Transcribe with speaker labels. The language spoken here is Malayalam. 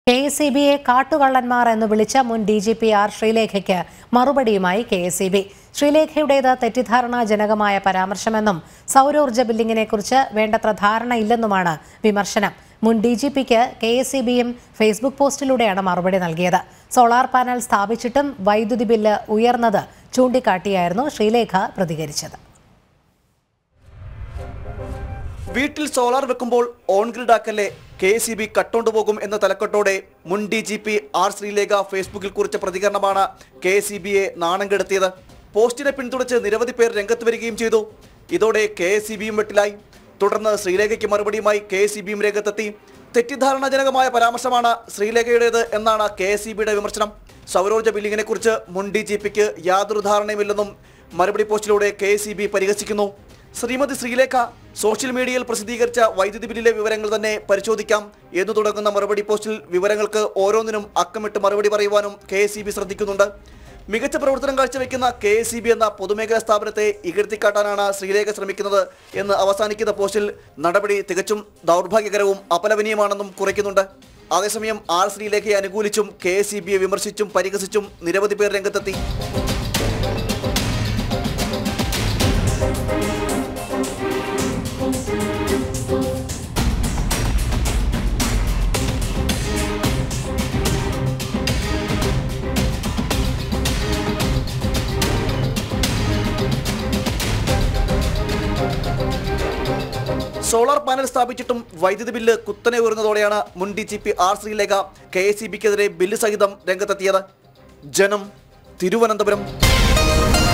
Speaker 1: കെ എസ് ഇ ബിയെ കാട്ടുകള്ളന്മാർ എന്ന് വിളിച്ച മുൻ ഡി ജി പി ആർ ശ്രീലേഖയ്ക്ക് മറുപടിയുമായി കെ എസ് ഇ ബി ശ്രീലേഖയുടേത് തെറ്റിദ്ധാരണാജനകമായ പരാമർശമെന്നും സൗരോർജ്ജ ബില്ലിങ്ങിനെക്കുറിച്ച് വേണ്ടത്ര ധാരണയില്ലെന്നുമാണ് വിമർശനം മുൻ ഡി ജി പിക്ക് കെ എസ് ഇ ബിയും ഫേസ്ബുക്ക് പോസ്റ്റിലൂടെയാണ് മറുപടി നൽകിയത് സോളാർ പാനൽ സ്ഥാപിച്ചിട്ടും വൈദ്യുതി ബില്ല് ഉയർന്നത് ചൂണ്ടിക്കാട്ടിയായിരുന്നു ശ്രീലേഖ പ്രതികരിച്ചത്
Speaker 2: വീട്ടിൽ സോളാർ വെക്കുമ്പോൾ ഓൺ ഗ്രിഡ് ആക്കല്ലേ കെ സി ബി കട്ടോണ്ടുപോകും എന്ന തലക്കെട്ടോടെ മുൻ D G P R Sreelekha ഫേസ്ബുക്കിൽ കുറിച്ച പ്രതികരണമാണ് കെ സി ബിയെ നാണം കെടുത്തിയത് പോസ്റ്റിനെ പിന്തുണച്ച് നിരവധി പേർ രംഗത്ത് വരികയും ചെയ്തു ഇതോടെ കെ എസ് സി ബിയും വെട്ടിലായി തുടർന്ന് ശ്രീലേഖയ്ക്ക് മറുപടിയുമായി കെ എസ് സി ബിയും രംഗത്തെത്തി തെറ്റിദ്ധാരണാജനകമായ പരാമർശമാണ് ശ്രീലേഖയുടേത് എന്നാണ് കെ എസ് സി ബിയുടെ വിമർശനം സൗരോർജ്ജ ബില്ലിങ്ങിനെ കുറിച്ച് മുൻ ഡി ജി പിക്ക് യാതൊരു ധാരണയുമില്ലെന്നും മറുപടി പോസ്റ്റിലൂടെ കെ എസ് സി ബി പരിഹസിക്കുന്നു ശ്രീമതി ശ്രീലേഖ സോഷ്യൽ മീഡിയയിൽ പ്രസിദ്ധീകരിച്ച വൈദ്യുതി ബില്ലിലെ വിവരങ്ങൾ തന്നെ പരിശോധിക്കാം എന്നു തുടങ്ങുന്ന മറുപടി പോസ്റ്റിൽ വിവരങ്ങൾക്ക് ഓരോന്നിനും അക്കമിട്ട് മറുപടി പറയുവാനും കെ എസ് ശ്രദ്ധിക്കുന്നുണ്ട് മികച്ച പ്രവർത്തനം കാഴ്ചവെക്കുന്ന കെ എസ് എന്ന പൊതുമേഖലാ സ്ഥാപനത്തെ ഇകഴ്ത്തിക്കാട്ടാനാണ് ശ്രീലേഖ ശ്രമിക്കുന്നത് എന്ന് അവസാനിക്കുന്ന പോസ്റ്റിൽ നടപടി തികച്ചും ദൗർഭാഗ്യകരവും അപലപനീയമാണെന്നും കുറിക്കുന്നുണ്ട് അതേസമയം ആർ ശ്രീലേഖയെ അനുകൂലിച്ചും കെ എസ് വിമർശിച്ചും പരിഹസിച്ചും നിരവധി പേർ രംഗത്തെത്തി സോളാർ പാനൽ സ്ഥാപിച്ചിട്ടും വൈദ്യുതി ബില്ല് കുത്തനെ ഉയർന്നതോടെയാണ് മുൻ D G P R Sreelekha K S bill സഹിതം രംഗത്തെത്തിയത് ജനം തിരുവനന്തപുരം